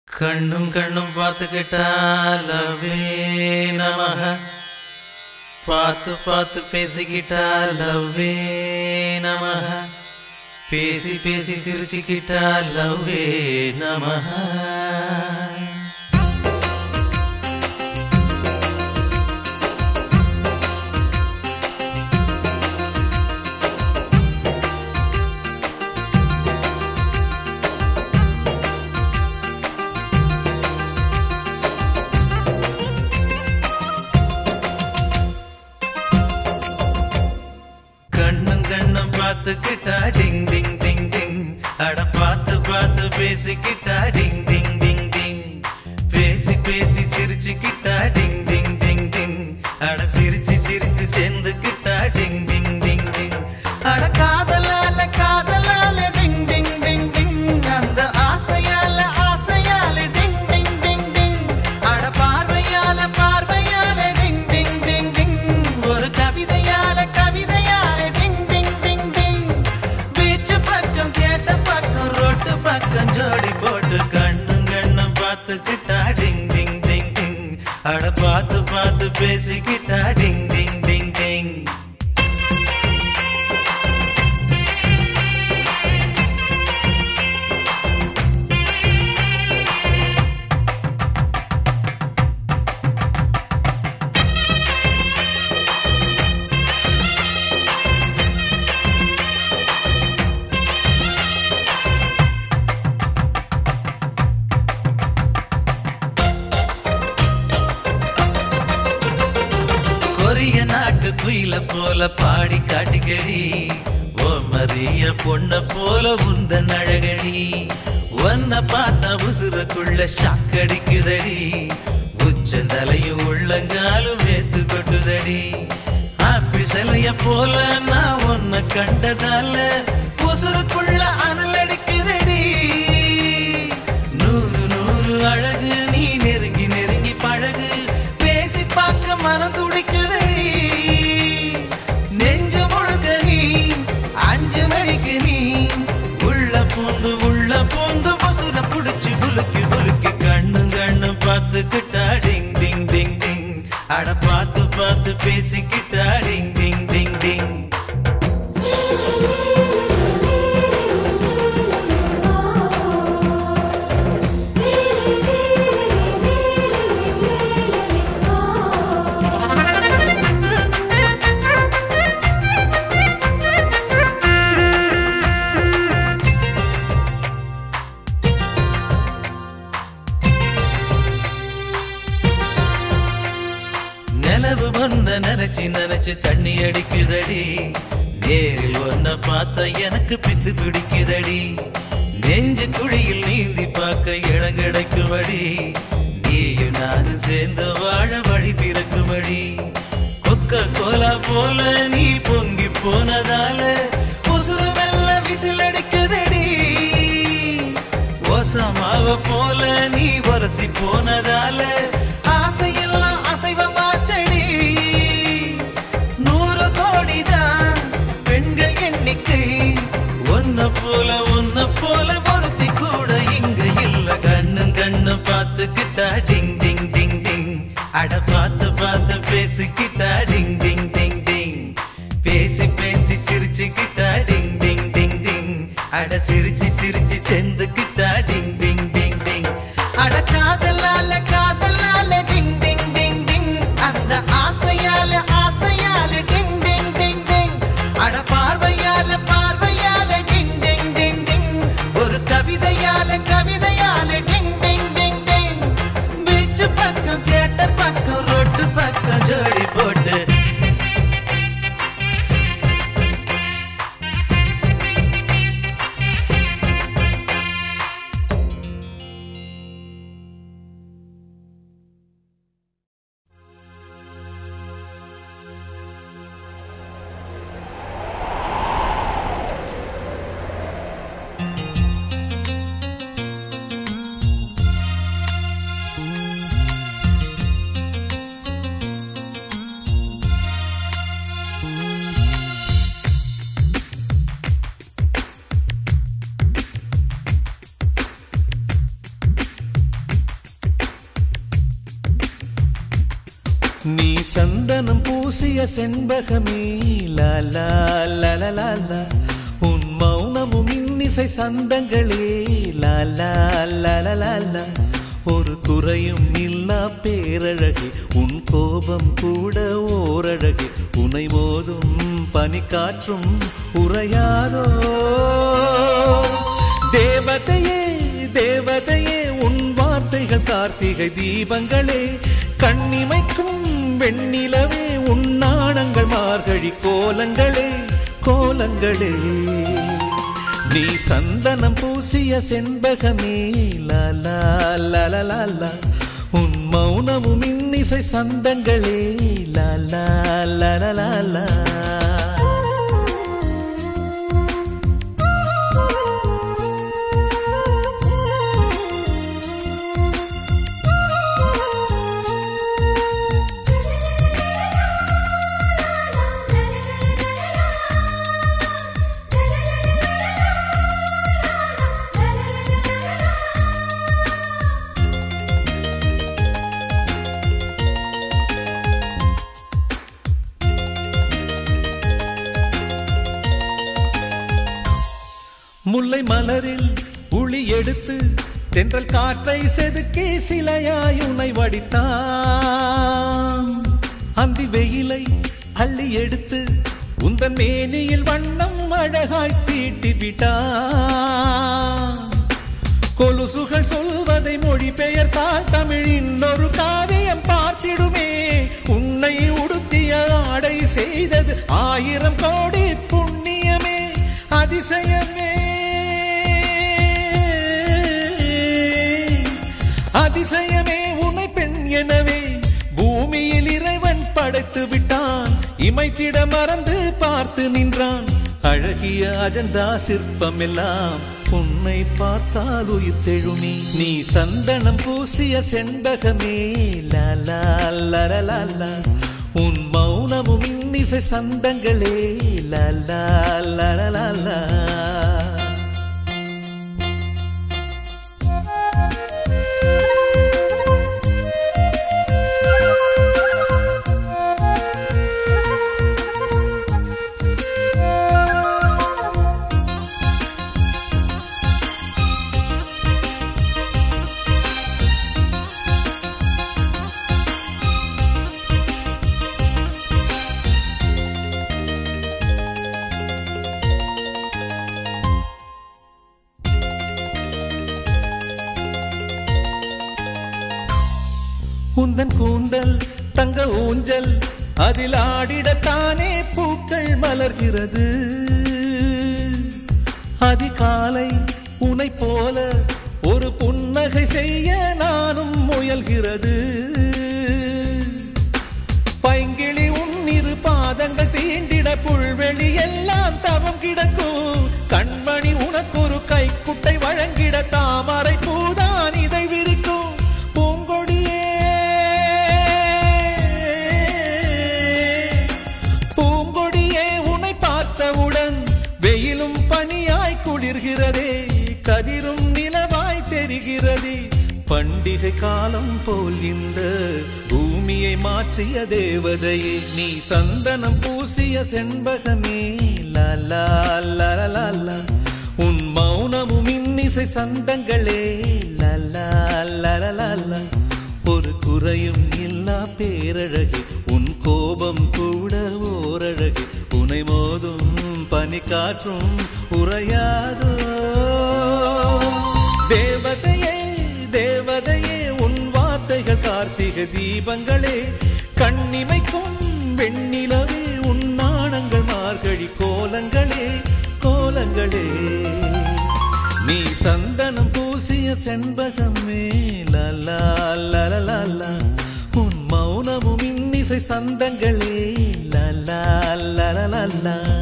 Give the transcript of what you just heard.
கண்ணும் கண்ணும் பார்த்துக்கிட்டா லவ்வே நமக பார்த்து பார்த்து பேசிக்கிட்டா லவ்வே நமக பேசி பேசி சிரிச்சுக்கிட்டா லவ்வே நமக கண்ணும் கண்ணும் பார்த்துக்கிட்டா டிங் டிங் டிங் டிங் அட பார்த்து பார்த்து பேசிக்கிட்டா டிங் டிங் டிங் டிங் பேசி பேசி சிரிச்சுக்கிட்டா டிங் டிங் டிங் டிங் அட சிரிச்சு சிரிச்சு சேர்ந்துக்கிட்டா டிங் டிங் டிங் டிங் அட காதலால காதலால டிங் டிங் டிங் டிங் அந்த ஆசையால ஆசையால டிங் டிங் டிங் டிங் அட பார்வையால பார்வையால டிங் டிங் டிங் டிங் ஒரு கவிதையால கவிதையால டிங் டிங் டிங் டிங் பீச்சு பக்கம் கேட்ட பக்கம் ரோட்டு பக்கம் ஜோடி போட்டு கண்ணும் கண்ணும் பார்த்துக்கிட்டா டிங் டிங் டிங் டிங் அட பார்த்து பார்த்து பேசிக்கிட்டா டிங் டிங் டிங் டிங் கொரிய நாட்டு குயில போல பாடி காட்டிக்கடி ஓ மரிய பொண்ண போல உந்தன் அழகடி ஒன்ன பார்த்தா உசுரக்குள்ள ஷாக்கடிக்குதடி உச்சந்தலையும் உள்ளங்காலும் வேத்து கொட்டுதடி ஆப்பிள் சிலைய போல நான் உன்னை கண்டதால உசுருக்குள்ள அனல் அடிக்குதடி நூறு நூறு அழகு நீ நெருங்கி நெருங்கி பழகு பேசி பார்க்க மனம் துடிக்குதடி நெஞ்சு முழுக்க நீ அஞ்சு மணிக்கு நீ உள்ள பூந்து உள்ள பூந்து பசுர புடிச்சு புலுக்கி புலுக்கி கண்ணு கண்ணு பார்த்துக்கிட்டா டிங் டிங் டிங் டிங் அட பார்த்து பார்த்து பேசிக்கிட்டா டிங் டிங் டிங் டிங் நிலவு ஒன்ன நினைச்சு நினைச்சு தண்ணி அடிக்குதடி நேரில் ஒன்ன பார்த்தா எனக்கு பித்து பிடிக்குதடி நெஞ்சு குழியில் நீந்தி பார்க்க இடம் கிடைக்குமடி நீயும் நானும் சேர்ந்து வாழ வழி பிறக்குமடி கொக்க கோலா போல நீ பொங்கி போனதால உசுறு மெல்ல விசில் அடிக்குதடி ஓசமாவ போல நீ வரசி போனதால ஆசையெல்லாம் அசைவமாச்சடி நூறு கோடிதான் பெண்கள் எண்ணிக்கை ஒன்ன போல ஒன்ன போல பொருத்தி கூட இங்க இல்ல கண்ணு கண்ணு பார்த்துக்கிட்டா டிங் டிங் டிங் டிங் அட பார்த்து பார்த்து பேசிக்கிட்டா டிங் டிங் டிங் டிங் பேசி பேசி சிரிச்சுக்கிட்டா டிங் டிங் டிங் டிங் அட சிரிச்சு சிரிச்சு சேர்ந்துக்கிட்டா டிங் டிங் டிங் டிங் அட காதலால காதலால நீ சந்தனம் பூசிய செண்பகமே லாலா லலலாலா உன் மௌனமும் இன்னிசை சந்தங்களே லாலா லலலாலா ஒரு குறையும் இல்லா பேரழகே உன் கோபம் கூட ஓரழகே உனை மோதும் பனிக்காற்றும் உறையாதோ தேவதையே தேவதையே உன் வார்த்தைகள் கார்த்திகை தீபங்களே கண்ணிமைக்கும் வெண்ணிலவே உன் நாணங்கள் மார்கழி கோலங்களே கோலங்களே நீ சந்தனம் பூசிய செண்பகமே லாலா லலலாலா உன் மௌனமும் இன்னிசை சந்தங்களே லாலா லலலாலா முல்லை மலரில் உளி எடுத்து தென்றல் காற்றை செதுக்கி சிலையாய் உனை வடித்தான் அந்தி வெயிலை அள்ளி எடுத்து உந்தன் மேனியில் வண்ணம் அழகாய் தீட்டி விட்டான் கொலுசுகள் சொல்வதை மொழிபெயர்த்தால் தமிழின் ஒரு காவியம் பார்த்திடுமே உன்னை உடுத்திய ஆடை செய்தது ஆயிரம் கோடி புண்ணியமே அதிசயமே அதிசயமே உன்னை பெண் எனவே பூமியில் இறைவன் படைத்து விட்டான் இமைத்திட மறந்து பார்த்து நின்றான் அழகிய அஜந்தா சிற்பம் எல்லாம் உன்னை பார்த்தால் உயிர் தெழுமே நீ சந்தனம் பூசிய செண்பகமே லாலா லலலாலா உன் மௌனமும் இன்னிசை சந்தங்களே லாலா லலலாலா உந்தன் கூந்தல் தங்க ஊஞ்சல் அதில் ஆடிடத்தானே பூக்கள் மலர்கிறது அதிகாலை உனை போல ஒரு புன்னகை செய்ய நானும் முயல்கிறது பைங்கிளி உன்னிரு பாதங்கள் தீண்டிட புல்வெளி எல்லாம் தவம் கிடக்கும் கண்மணி உனக்கொரு கைக்குட்டை வழங்கிட தாமரை பூதான் இதை விரிக்கும் பூங்கொடியே பூங்கொடியே உன்னை பார்த்தவுடன் வெயிலும் பனியாய் குளிர்கிறதே கதிரும் நிலவாய் தெரிகிறதே பண்டிகை காலம் போல் இந்த பூமியை மாற்றிய தேவதையே நீ சந்தனம் பூசிய செண்பகமே லாலா லலலாலா உன் மௌனமும் இன்னிசை சந்தங்களே லலா லலலாலா ஒரு குறையும் இல்லா பேரழகே உன் கோபம் கூட ஓரழகே உனை மோதும் பனிக்காற்றும் உறையாதோ தேவதையே தேவதையே உன் வார்த்தைகள் கார்த்திகை தீபங்களே கண்ணிமைக்கும் வெண்ணிலவே உன் நாணங்கள் மார்கழி கோலங்களே கோலங்களே நீ சந்தனம் பூசிய செண்பகமே லலா லலலாலா உன் மௌனமும் இன்னிசை சந்தங்களே லலா லலலாலா